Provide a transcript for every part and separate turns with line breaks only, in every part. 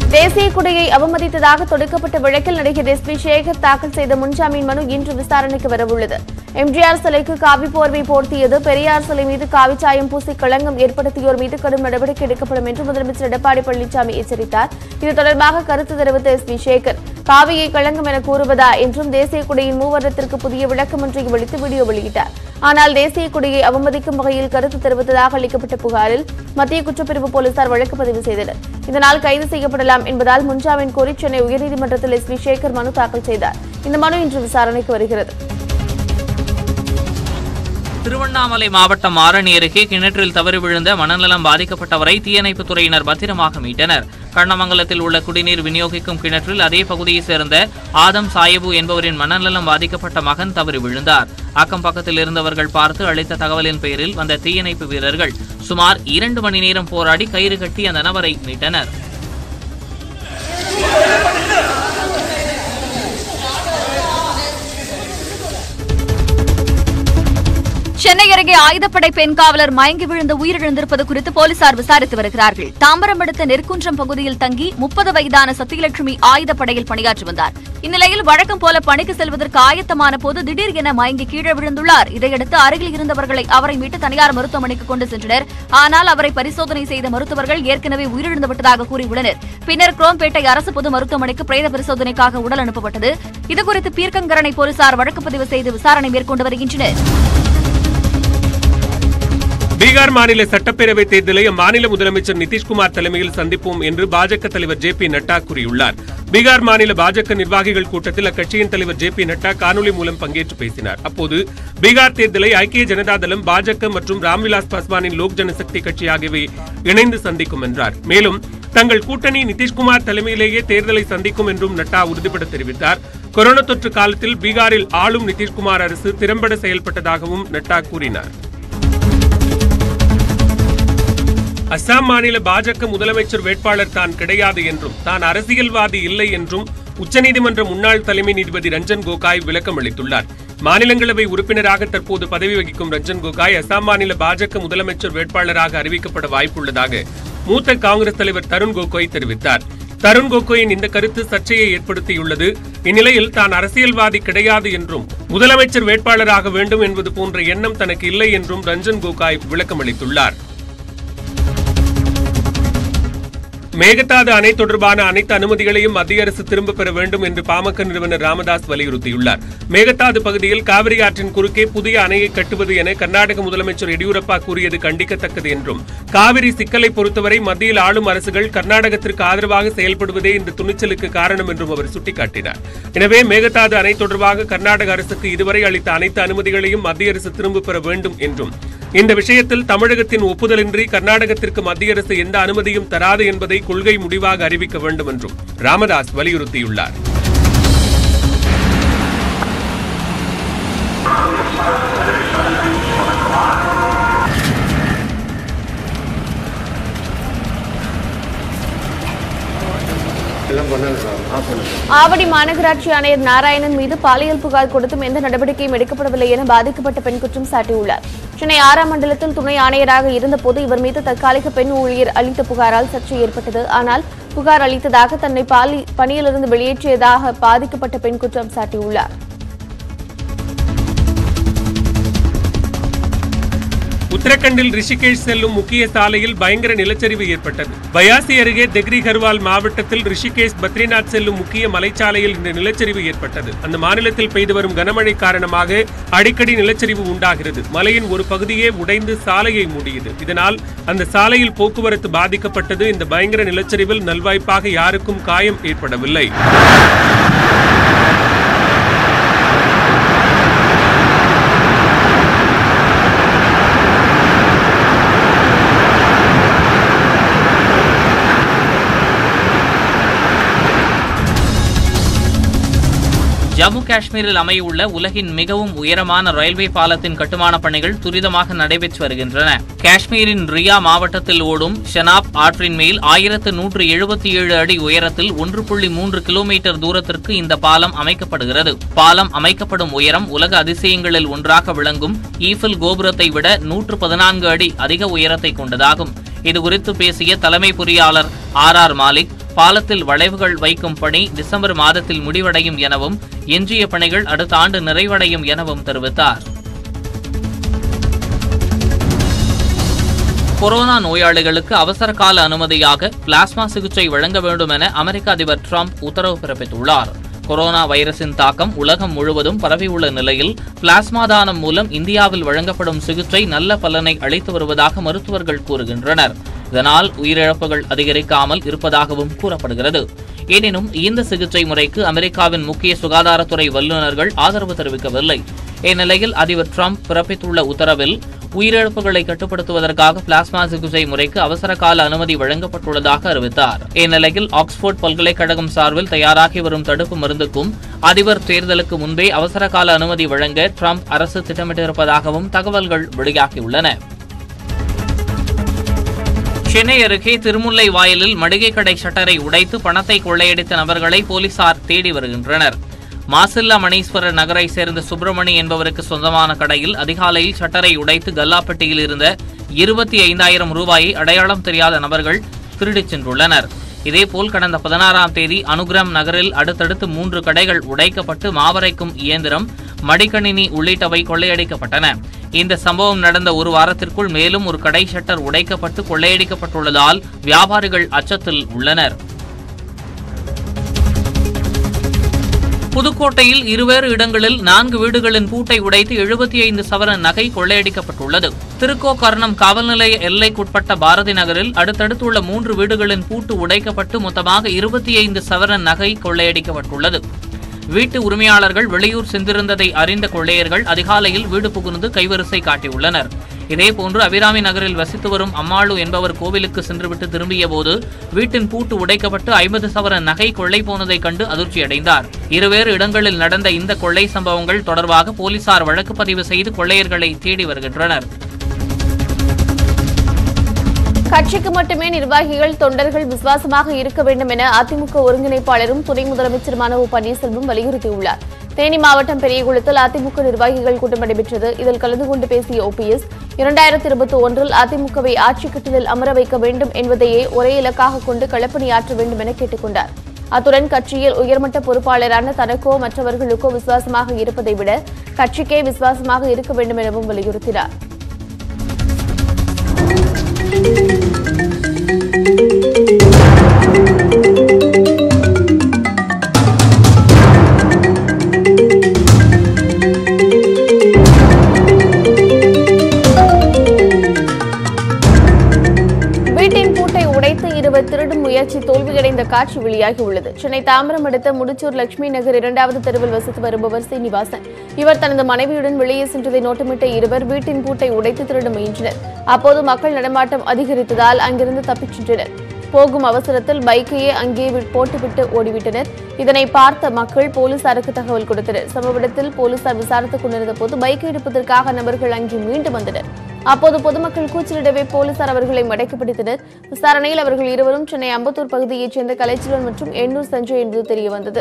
தேசிய கொடியை அவமதித்ததாக தொடுக்கப்பட்ட வழக்கில் நடிகர் எஸ் பி சேகர் தாக்கல் செய்த முன்ஜாமீன் மனு இன்று விசாரணைக்கு வரவுள்ளது எம்ஜிஆர் சிலைக்கு காவி போர்வை போர்த்தியது பெரியார் சிலை மீது காவிச்சாயம் பூசி களங்கம் ஏற்படுத்தியோர் மீது கடும் நடவடிக்கை எடுக்கப்படும் என்று முதலமைச்சர் எடப்பாடி பழனிசாமி எச்சரித்தார் இது தொடர்பாக கருத்து தெரிவித்த எஸ் பி சேகர் காவியை களங்கம் என கூறுவதா என்றும் தேசிய கொடியின் மூவர்ணத்திற்கு புதிய விளக்கம் ஒன்றை அளித்து வீடியோ வெளியிட்டார் ஆனால் தேசிய கொடியை அவமதிக்கும் வகையில் கருத்து தெரிவித்ததாக அளிக்கப்பட்ட புகாரில் மத்திய குற்றப்பிரிவு போலீசார் வழக்கு பதிவு செய்தனர் இதனால் கைது செய்யப்படலாம் என்பதால் முன்ஜாமீன் கோரி சென்னை உயர்நீதிமன்றத்தில் எஸ் பி சேகர் மனு தாக்கல் செய்தார் இந்த மனு இன்று விசாரணைக்கு வருகிறது
திருவண்ணாமலை மாவட்டம் ஆரணி அருகே கிணற்றில் தவறி விழுந்த மனநலம் பாதிக்கப்பட்டவரை தீயணைப்புத் துறையினர் பத்திரமாக மீட்டனர் கண்ணமங்கலத்தில் உள்ள குடிநீர் விநியோகிக்கும் கிணற்றில் அதே பகுதியைச் சேர்ந்த ஆதம் சாயபு என்பவரின் மனநலம் பாதிக்கப்பட்ட மகன் தவறி விழுந்தார் அக்கம் பக்கத்தில் இருந்தவர்கள் பார்த்து அளித்த தகவலின் பேரில் வந்த தீயணைப்பு வீரர்கள் சுமார் இரண்டு மணி நேரம் போராடி கயிறு கட்டி அந்த நபரை மீட்டனர்
சென்னை அருகே ஆயுதப்படை பெண் காவலர் மயங்கி விழுந்து உயிரிழந்திருப்பது குறித்து போலீசார் விசாரித்து வருகிறார்கள் தாம்பரம் அடுத்த நெற்குன்றம் பகுதியில் தங்கி முப்பது வயதான சத்தியலட்சுமி ஆயுதப்படையில் பணியாற்றி வந்தார் இந்நிலையில் வழக்கம் போல பணிக்கு செல்வதற்கு ஆயத்தமான போது திடீர் என மயங்கி கீழே விழுந்துள்ளார் இதையடுத்து அருகில் இருந்தவர்களை அவரை மீட்டு தனியார் மருத்துவமனைக்கு கொண்டு சென்றனர் ஆனால் அவரை பரிசோதனை செய்த மருத்துவர்கள் ஏற்கனவே உயிரிழந்து விட்டதாக கூறியுள்ளனர் பின்னர் குரோம்பேட்டை அரசு பொது மருத்துவமனைக்கு பிரேத பரிசோதனைக்காக உடல் அனுப்பப்பட்டது இதுகுறித்து பீர்க்கங்கரணை போலீசார் வழக்கு பதிவு செய்து விசாரணை மேற்கொண்டு வருகின்றனர்
பீகார் மாநில சட்டப்பேரவை தேர்தலை அம்மாநில முதலமைச்சர் நிதிஷ்குமார் தலைமையில் சந்திப்போம் என்று பாஜக தலைவர் ஜே பி நட்டா கூறியுள்ளார் பீகார் மாநில பாஜக நிர்வாகிகள் கூட்டத்தில் அக்கட்சியின் தலைவர் ஜே பி நட்டா காணொலி மூலம் பங்கேற்று பேசினார் அப்போது பீகார் தேர்தலை ஐக்கிய ஜனதா தளம் பாஜக மற்றும் ராம்விலாஸ் பாஸ்வானின் லோக் ஜனசக்தி கட்சி ஆகியவை இணைந்து சந்திக்கும் என்றார் மேலும் தங்கள் கூட்டணி நிதிஷ்குமார் தலைமையிலேயே தேர்தலை சந்திக்கும் என்றும் நட்டா உறுதிபட தெரிவித்தார் கொரோனா தொற்று காலத்தில் பீகாரில் ஆளும் நிதிஷ்குமார் அரசு திறம்பட செயல்பட்டதாகவும் நட்டா கூறினார் அஸ்ஸாம் மாநில பாஜக முதலமைச்சர் வேட்பாளர் தான் கிடையாது என்றும் தான் அரசியல்வாதி இல்லை என்றும் உச்சநீதிமன்ற முன்னாள் தலைமை நீதிபதி ரஞ்சன் கோகாய் விளக்கம் அளித்துள்ளார் மாநிலங்களவை உறுப்பினராக தற்போது பதவி வகிக்கும் ரஞ்சன் கோகாய் அஸ்ஸாம் மாநில பாஜக முதலமைச்சர் வேட்பாளராக அறிவிக்கப்பட வாய்ப்புள்ளதாக மூத்த காங்கிரஸ் தலைவர் தருண் கோகோய் தெரிவித்தார் தருண் கோகோயின் இந்த கருத்து சர்ச்சையை ஏற்படுத்தியுள்ளது இந்நிலையில் தான் அரசியல்வாதி கிடையாது என்றும் முதலமைச்சர் வேட்பாளராக வேண்டும் என்பது போன்ற எண்ணம் தனக்கு இல்லை என்றும் ரஞ்சன் கோகாய் விளக்கமளித்துள்ளார் மேகதாது அணை தொடர்பான அனைத்து அனுமதிகளையும் மத்திய அரசு திரும்பப் பெற வேண்டும் என்று பாமக நிறுவனர் ராமதாஸ் வலியுறுத்தியுள்ளார் மேகதாது பகுதியில் காவிரி ஆற்றின் குறுக்கே புதிய அணையை கட்டுவது என கர்நாடக முதலமைச்சர் எடியூரப்பா கூறியது கண்டிக்கத்தக்கது என்றும் காவிரி சிக்கலை பொறுத்தவரை மத்தியில் ஆளும் அரசுகள் கர்நாடகத்திற்கு ஆதரவாக செயல்படுவதே இந்த துணிச்சலுக்கு காரணம் என்றும் அவர் சுட்டிக்காட்டினார் எனவே மேகதாது அணை தொடர்பாக கர்நாடக அரசுக்கு இதுவரை அளித்த அனைத்து அனுமதிகளையும் மத்திய அரசு திரும்பப் பெற வேண்டும் என்றும் இந்த விஷயத்தில் தமிழகத்தின் ஒப்புதலின்றி கர்நாடகத்திற்கு மத்திய அரசு எந்த அனுமதியும் தராது என்பதை கொள்கை முடிவாக அறிவிக்க வேண்டும் என்றும் ராமதாஸ் வலியுறுத்தியுள்ளார்
ஆவடி மாநகராட்சி ஆணையர் நாராயணன் மீது பாலியல் புகார் கொடுத்தும் எந்த நடவடிக்கையும் எடுக்கப்படவில்லை என பாதிக்கப்பட்ட பெண் குற்றம் சாட்டியுள்ளார் சென்னை ஆறாம் மண்டலத்தில் துணை ஆணையராக இருந்தபோது இவர் மீது தற்காலிக பெண் ஊழியர் அளித்த புகாரால் சர்ச்சை ஏற்பட்டது ஆனால் புகார் அளித்ததாக தன்னை பாலி பணியிலிருந்து வெளியேற்றியதாக பாதிக்கப்பட்ட பெண் குற்றம் சாட்டியுள்ளார்
உத்தரகண்டில் ரிஷிகேஷ் செல்லும் முக்கிய சாலையில் பயங்கர நிலச்சரிவு ஏற்பட்டது பயாசி அருகே தெக்ரி கர்வால் மாவட்டத்தில் ரிஷிகேஷ் பத்ரிநாத் செல்லும் முக்கிய மலைச்சாலையில் இந்த நிலச்சரிவு ஏற்பட்டது அந்த மாநிலத்தில் பெய்து வரும் கனமழை காரணமாக அடிக்கடி நிலச்சரிவு உண்டாகிறது மலையின் ஒரு பகுதியே உடைந்து சாலையை மூடியது இதனால் அந்த சாலையில் போக்குவரத்து பாதிக்கப்பட்டது இந்த பயங்கர நிலச்சரிவில் நல்வாய்ப்பாக யாருக்கும் காயம் ஏற்படவில்லை
ஜம்மு காஷ்மீரில் அமையவுள்ள உலகின் மிகவும் உயரமான ரயில்வே பாலத்தின் கட்டுமான பணிகள் துரிதமாக நடைபெற்று வருகின்றன காஷ்மீரின் ரியா மாவட்டத்தில் ஓடும் ஷெனாப் ஆற்றின் மேல் ஆயிரத்து நூற்று எழுபத்தி ஏழு அடி உயரத்தில் ஒன்று புள்ளி மூன்று கிலோமீட்டர் தூரத்திற்கு இந்த பாலம் அமைக்கப்படுகிறது பாலம் அமைக்கப்படும் உயரம் உலக அதிசயங்களில் ஒன்றாக விளங்கும் ஈஃபில் கோபுரத்தை விட நூற்று பதினான்கு அடி அதிக உயரத்தை கொண்டதாகும் இதுகுறித்து பேசிய தலைமை பொறியாளர் ஆர் ஆர் மாலிக் பாலத்தில் வளைவுகள் வைக்கும் பணி டிசம்பர் மாதத்தில் முடிவடையும் எனவும் எஞ்சிய பணிகள் அடுத்த ஆண்டு நிறைவடையும் எனவும் தெரிவித்தார் கொரோனா நோயாளிகளுக்கு அவசர கால அனுமதியாக பிளாஸ்மா சிகிச்சை வழங்க வேண்டும் என அமெரிக்க அதிபர் டிரம்ப் உத்தரவு பிறப்பித்துள்ளார் கொரோனா வைரஸின் தாக்கம் உலகம் முழுவதும் பரவியுள்ள நிலையில் பிளாஸ்மா தானம் மூலம் இந்தியாவில் வழங்கப்படும் சிகிச்சை நல்ல பலனை அளித்து வருவதாக மருத்துவர்கள் கூறுகின்றனர் இதனால் உயிரிழப்புகள் அதிகரிக்காமல் இருப்பதாகவும் கூறப்படுகிறது எனினும் இந்த சிகிச்சை முறைக்கு அமெரிக்காவின் முக்கிய சுகாதாரத்துறை வல்லுநர்கள் ஆதரவு தெரிவிக்கவில்லை இந்நிலையில் அதிபர் டிரம்ப் பிறப்பித்துள்ள உத்தரவில் உயிரிழப்புகளை கட்டுப்படுத்துவதற்காக பிளாஸ்மா சிகிச்சை முறைக்கு அவசர கால அனுமதி வழங்கப்பட்டுள்ளதாக அறிவித்தார் இந்நிலையில் ஆக்ஸ்போர்ட் பல்கலைக்கழகம் சார்பில் தயாராகி வரும் தடுப்பு மருந்துக்கும் அதிபர் தேர்தலுக்கு முன்பே அவசர கால அனுமதி வழங்க டிரம்ப் அரசு திட்டமிட்டிருப்பதாகவும் தகவல்கள் வெளியாகியுள்ளன சென்னை அருகே திருமுல்லை வாயிலில் மளிகை கடை ஷட்டரை உடைத்து பணத்தை கொள்ளையடித்த நபர்களை போலீசார் தேடி வருகின்றனர் மாசில்லா மணீஸ்வரர் நகரை சேர்ந்த சுப்பிரமணி என்பவருக்கு சொந்தமான கடையில் அதிகாலையில் ஷட்டரை உடைத்து கல்லாப்பட்டியில் இருந்த இருபத்தி ஐந்தாயிரம் ரூபாயை அடையாளம் தெரியாத நபர்கள் திருடிச் சென்றுள்ளனர் இதேபோல் கடந்த பதினாறாம் தேதி அனுகிரம் நகரில் அடுத்தடுத்து மூன்று கடைகள் உடைக்கப்பட்டு மாவரைக்கும் இயந்திரம் மடிக்கணினி உள்ளிட்டவை கொள்ளையடிக்கப்பட்டன இந்த சம்பவம் நடந்த ஒரு வாரத்திற்குள் மேலும் ஒரு கடை ஷட்டர் உடைக்கப்பட்டு கொள்ளையடிக்கப்பட்டுள்ளதால் வியாபாரிகள் அச்சத்தில் உள்ளனர் புதுக்கோட்டையில் இருவேறு இடங்களில் நான்கு வீடுகளின் பூட்டை உடைத்து எழுபத்தி ஐந்து சவரன் நகை கொள்ளையடிக்கப்பட்டுள்ளது திருக்கோக்கர்ணம் காவல் நிலைய எல்லைக்குட்பட்ட பாரதி நகரில் அடுத்தடுத்துள்ள மூன்று வீடுகளின் பூட்டு உடைக்கப்பட்டு மொத்தமாக இருபத்தி ஐந்து சவரன் நகை கொள்ளையடிக்கப்பட்டுள்ளது வீட்டு உரிமையாளர்கள் வெளியூர் சென்றிருந்ததை அறிந்த கொள்ளையர்கள் அதிகாலையில் வீடு புகுந்து கைவரிசை காட்டியுள்ளனர் இதேபோன்று அபிராமி நகரில் வசித்து வரும் அம்மாளு என்பவர் கோவிலுக்கு சென்றுவிட்டு திரும்பிய போது வீட்டின் பூட்டு உடைக்கப்பட்டு ஐம்பது சவர நகை கொள்ளை போனதைக் கண்டு அதிர்ச்சியடைந்தார் இருவேறு இடங்களில் நடந்த இந்த கொள்ளை சம்பவங்கள் தொடர்பாக போலீசார் வழக்கு பதிவு செய்து கொள்ளையர்களை தேடி வருகின்றனர்
கட்சிக்கு மட்டுமே நிர்வாகிகள் தொண்டர்கள் விசுவாசமாக இருக்க வேண்டும் என அதிமுக ஒருங்கிணைப்பாளரும் துணை முதலமைச்சருமான ஓ பன்னீர்செல்வம் வலியுறுத்தியுள்ளார் தேனி மாவட்டம் பெரியகுளத்தில் அதிமுக நிர்வாகிகள் கூட்டம் நடைபெற்றது இதில் கலந்து கொண்டு பேசிய ஓபிஎஸ் இரண்டாயிரத்தி இருபத்தி ஒன்றில் அதிமுகவை ஆட்சிக் கட்டிலில் அமர வைக்க வேண்டும் என்பதையே ஒரே இலக்காக கொண்டு களப்பணியாற்ற வேண்டும் என கேட்டுக் கொண்டார் அத்துடன் கட்சியில் உயர்மட்ட பொறுப்பாளரான தனக்கோ மற்றவர்களுக்கோ விசுவாசமாக இருப்பதை விட கட்சிக்கே விசுவாசமாக இருக்க வேண்டும் எனவும் வலியுறுத்தினார் வீட்டின் பூட்டை உடைத்து இருவர் திருடும் முயற்சி தோல்வியடைந்த காட்சி வெளியாகியுள்ளது சென்னை தாம்பரம் அடுத்த முடிச்சூர் லட்சுமி நகர் இரண்டாவது தெருவில் வசித்து வருபவர் சீனிவாசன் இவர் தனது மனைவியுடன் வெளியே சென்றதை நோட்டமிட்ட இருவர் வீட்டின் பூட்டை உடைத்து திருட முயன்றனர் அப்போது மக்கள் நடமாட்டம் அதிகரித்ததால் அங்கிருந்து தப்பிச் சென்றனர் போகும் அவசரத்தில் பைக்கையே அங்கே வி- போட்டுவிட்டு ஓடிவிட்டனர் இதனை பார்த்த மக்கள் போலீசாருக்கு தகவல் கொடுத்தனர் சம்பவ இடத்தில் போலீசார் விசாரித்துக் கொண்டிருந்த போது பைக்கை எடுப்பதற்காக நபர்கள் அங்கே மீண்டு வந்தனர் அப்போது பொதுமக்கள் கூச்சலிடவே போலீசார் அவர்களை மடக்கி பிடித்தனர் விசாரணையில் அவர்கள் இருவரும் சென்னை அம்பத்தூர் பகுதியைச் சேர்ந்த கலைச்செல்வன் மற்றும் எண்ணூர் சஞ்சய் என்பது தெரியவந்தது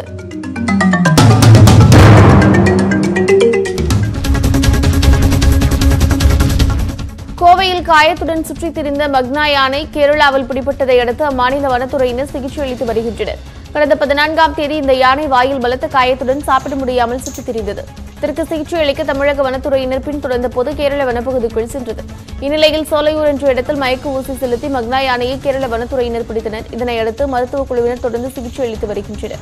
கோவையில் காயத்துடன் சுற்றித் திரிந்த மக்னா யானை கேரளாவில் பிடிபட்டதை அடுத்து அம்மாநில வனத்துறையினர் சிகிச்சை அளித்து வருகின்றனர் கடந்த பதினான்காம் தேதி இந்த யானை வாயில் பலத்த காயத்துடன் சாப்பிட முடியாமல் சுற்றித் திரிந்தது இதற்கு சிகிச்சை அளிக்க தமிழக வனத்துறையினர் பின்தொடர்ந்த போது கேரள வனப்பகுதிக்குள் சென்றது இந்நிலையில் சோலையூர் என்ற இடத்தில் மயக்க ஊசி செலுத்தி மக்னா யானையை கேரள வனத்துறையினர் பிடித்தனர் இதனையடுத்து மருத்துவக் குழுவினர் தொடர்ந்து சிகிச்சை அளித்து வருகின்றனர்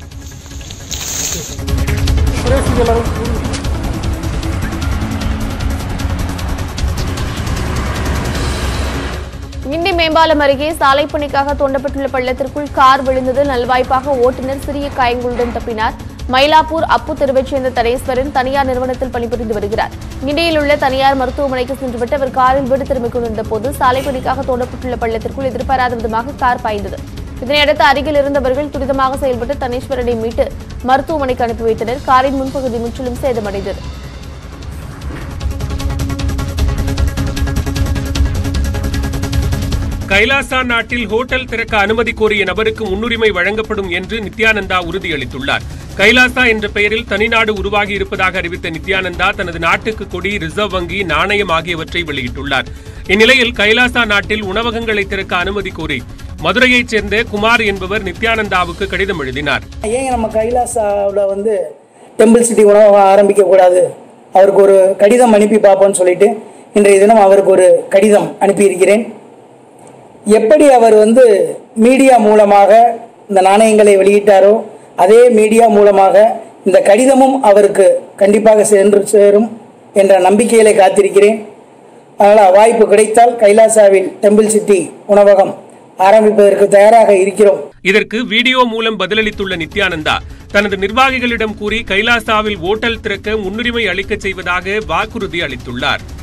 கிண்டி மேம்பாலம் அருகே சாலை பணிக்காக தோண்டப்பட்டுள்ள பள்ளத்திற்குள் கார் விழுந்தது நல்வாய்ப்பாக ஓட்டுநர் சிறிய காயங்களுடன் தப்பினார் மயிலாப்பூர் அப்பு தெருவைச் சேர்ந்த தனேஸ்வரன் தனியார் நிறுவனத்தில் பணிபுரிந்து வருகிறார் கிண்டியில் உள்ள தனியார் மருத்துவமனைக்கு சென்றுவிட்டு அவர் காரில் வீடு திரும்பிக் கொண்டிருந்த போது சாலை பணிக்காக தோண்டப்பட்டுள்ள பள்ளத்திற்குள் எதிர்பாராத விதமாக கார் பாய்ந்தது இதனையடுத்து அருகில் இருந்தவர்கள் துரிதமாக செயல்பட்டு தனேஸ்வரனை மீட்டு மருத்துவமனைக்கு அனுப்பி வைத்தனர் காரின் முன்பகுதி முற்றிலும் சேதமடைந்தது
கைலாசா நாட்டில் ஹோட்டல் திறக்க அனுமதி கோரிய நபருக்கு முன்னுரிமை வழங்கப்படும் என்று நித்யானந்தா உறுதியளித்துள்ளார் கைலாசா என்ற பெயரில் தனிநாடு உருவாகி இருப்பதாக அறிவித்த நித்யானந்தா தனது நாட்டுக்கு கொடி ரிசர்வ் வங்கி நாணயம் ஆகியவற்றை வெளியிட்டுள்ளார் இந்நிலையில் கைலாசா நாட்டில் உணவகங்களை திறக்க அனுமதி கோரி மதுரையைச் சேர்ந்த குமார் என்பவர் நித்யானந்தாவுக்கு கடிதம் எழுதினார்
ஏன் நம்ம கைலாசாவில் வந்து டெம்பிள் சிட்டி உணவகம் ஆரம்பிக்க கூடாது அவருக்கு ஒரு கடிதம் அனுப்பி பார்ப்போம்னு சொல்லிட்டு இன்றைய தினம் அவருக்கு ஒரு கடிதம் அனுப்பியிருக்கிறேன் எப்படி அவர் வந்து மீடியா மூலமாக இந்த நாணயங்களை வெளியிட்டாரோ அதே மீடியா மூலமாக இந்த கடிதமும் அவருக்கு கண்டிப்பாக சென்று சேரும் என்ற நம்பிக்கையிலே காத்திருக்கிறேன் அதனால் வாய்ப்பு கிடைத்தால் கைலாசாவில் டெம்பிள் சிட்டி உணவகம் ஆரம்பிப்பதற்கு தயாராக இருக்கிறோம்
இதற்கு வீடியோ மூலம் பதிலளித்துள்ள நித்யானந்தா தனது நிர்வாகிகளிடம் கூறி கைலாசாவில் ஓட்டல் திறக்க முன்னுரிமை அளிக்கச் செய்வதாக வாக்குறுதி அளித்துள்ளார்